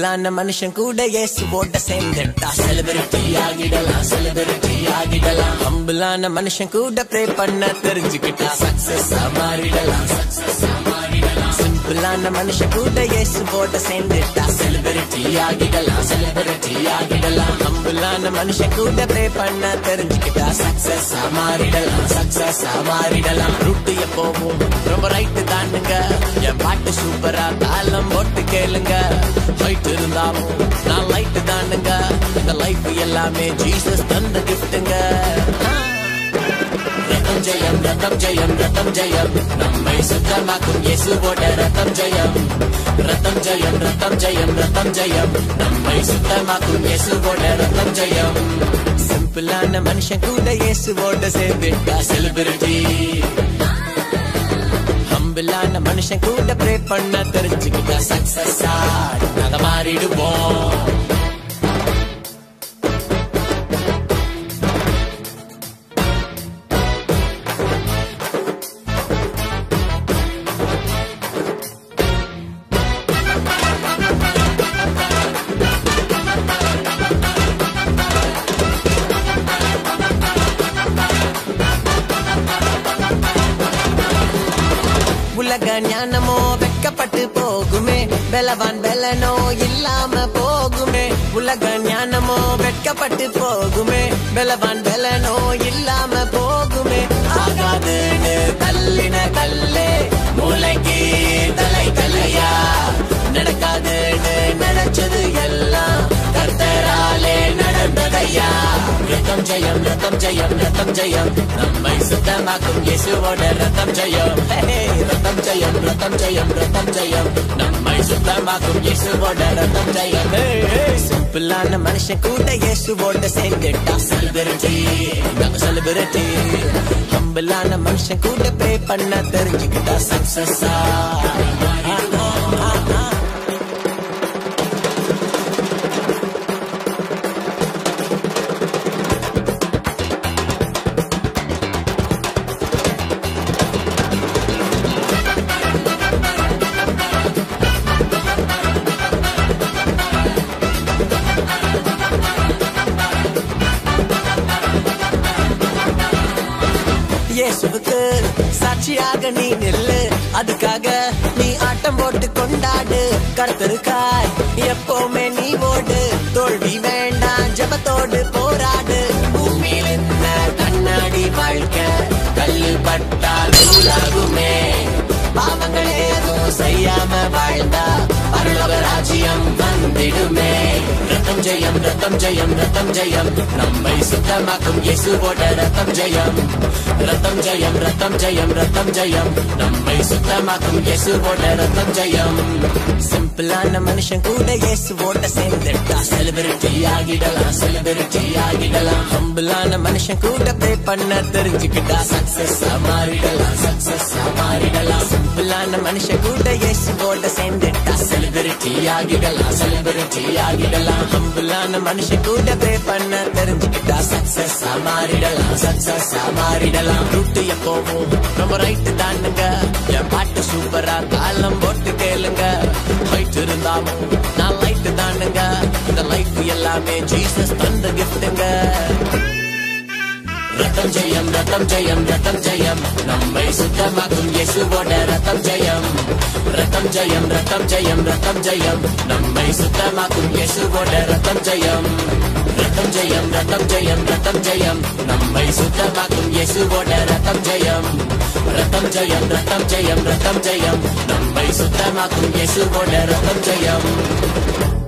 சிம்பிளான மனுஷன் கூட இயேசுவோட சேர்ந்துட்டா செலிபிரிட்டி ஆகிடலாம் செலிபிரிட்டி ஆகிடலாம் ஹம்பிளான மனுஷன் கூட ப்ரே பண்ண தெரிஞ்சுக்கிட்டா சக்சஸ் மாறிடலாம் சக்சஸ் மாறிடலாம் சிம்பிளான மனுஷன் கூட இயேசுவோட சேர்ந்துட்டா செலிபிரிட்டி ஆகிடலாம் செலிபிரிட்டி ஆகிடலாம் ஹம்பிளான மனுஷன் கூட ப்ரே பண்ண தெரிஞ்சுக்கிட்டா சக்சஸ் மாறிடலாம் சக்சஸ் மாறிடலாம் ரூட்டு எப்போவும் ரொம்ப ரைட்டு தானுங்க என் பாட்டு சூப்பரா தாளம் போட்டு கேளுங்க ஹைட் இருந்தாலும் நான் லைட்டு தானுங்க இந்த லைஃப் எல்லாமே ஜீசஸ் தந்த கிஃப்ட்டுங்க ரத்தம் ஜெயம் ரத்தம் ஜெயம் ரத்தம் ஜெயம் நம்மை சுத்தமாக்கும் இயேசுவோட ரத்தம் ஜெயம் ரத்தம் ஜெயம் ரத்தம் ஜெயம் ரத்தம் ஜெயம் நம்மை சுத்தமாக்கும் இயேசுவோட ரத்தம் ஜெயம் சிம்பிளான மனுஷன் கூட இயேசுவோட சேர்ந்துட்டா செலிபிரிட்டி ஹம்பிளான மனுஷன் கூட ப்ரே பண்ண தெரிஞ்சுக்கிட்டா சக்சஸ் நாங்க மாறிடுவோம் உலக ஞானமோ வெக்கப்பட்டு போகுமே பலவான் பலனோ இல்லாம போகுமே உலக ஞானமோ வெட்கப்பட்டு போகுமே பலவான் பலனோ இல்லாம போகுமே ஆகாதுன்னு தள்ளின கல்லே மூளைக்கு தலை தலையா நடக்காதுன்னு நினைச்சது எல்லாம் கர்த்தராலே நடந்ததையா ரத்தம் ஜெயம் ரத்தம் ஜெயம் ரத்தம் ஜெயம் நம்மை சுத்தமாக்கும் இயேசுவோட ரத்தம் ஜெயம் ஹே, ரத்தம் ஜெயம் ரத்தம் ஜெயம் ரத்தம் ஜெயம் நம்மை சுத்தமாக்கும் இயேசுவோட ரத்தம் ஜெயம் சிம்பிளான மனுஷன் கூட இயேசுவோட சேர்ந்துட்டா செலிபிரிட்டி நாங்க செலிபிரிட்டி ஹம்பிளான மனுஷன் கூட ப்ரே பண்ண தெரிஞ்சுக்கிட்டா சக்சஸா இயேசுவுக்கு சாட்சியாக நீ நில்லு அதுக்காக நீ ஆட்டம் போட்டு கொண்டாடு கருத்தருக்காய் எப்பவுமே நீ ஓடு தோல்வி வேண்டாம் ஜபத்தோடு போராடு பூமியில் இந்த கண்ணாடி வாழ்க்கை கல்லு பட்டால் நூலாகுமே பாவங்கள் ஏதும் செய்யாம வாழ்ந்தா பரலோக ராஜ்யம் வந்திடுமே ரத்தம் ஜெயம் ரத்தம் ஜெயம் ரத்தம் ஜெயம் நம்மை சுத்தமாக்கும் இயேசுவோட ரத்தம் ஜெயம் ரத்தம் ஜெயம் ரத்தம் ஜெயம் ரத்தம் ஜெயம் நம்மை சுத்தமாக்கும் இயேசுவோட ரத்தம் ஜெயம் சிம்பிளான மனுஷன் கூட இயேசுவோட சேர்ந்துட்டா செலிபிரிட்டி ஆகிடலாம் செலிபிரிட்டி ஆகிடலாம் ஹம்பிளான மனுஷன் கூட ப்ரே பண்ண தெரிஞ்சுக்கிட்டா சக்சஸ் மாறிடலாம் சக்சஸ் மாறிடலாம் சிம்பிளான மனுஷன் கூட இயேசுவோட சேர்ந்துட்டா செலிபிரிட்டி ஆகிடலாம் செலிபிரிட்டி ஆகிடலாம் ஹம்பிளான மனுஷன் கூட ப்ரே பண்ண தெரிஞ்சுக்கிட்டா சக்சஸ் மாறிடலாம் சக்சஸ் மாறிடலாம் ரூட்டு எப்போவும் ரொம்ப ரைட்டு தானுங்க என் பாட்டு சூப்பரா காலம் போட்டு கேளுங்க ஹைட் இருந்தாலும் நான் லைட்டு தானுங்க இந்த லைஃப் எல்லாமே ஜீசஸ் தந்த கிஃப்ட்டுங்க ரத்தம் ஜெயம் ரத்தம் ஜெயம் ரத்தம் ஜெயம் நம்மை சுத்தமாக்கும் இயேசுவோட ரத்தம் ஜெயம் ரத்தம் ஜெயம் ரத்தம் ஜெயம் ரத்தம் ஜெயம் நம்மை சுத்தமாக்கும் இயேசுவோட ரத்தம் ஜெயம் ரத்தம் ஜெயம் ரத்தம் ஜெயம் ரத்தம் ஜெயம் நம்மை சுத்தமாக்கும் இயேசுவோட ரத்தம் ஜெயம் ரத்தம் ஜெயம் ரத்தம் ஜெயம் ரத்தம் ஜெயம் நம்மை சுத்தமாக்கும் இயேசுவோட ரத்தம் ஜெயம்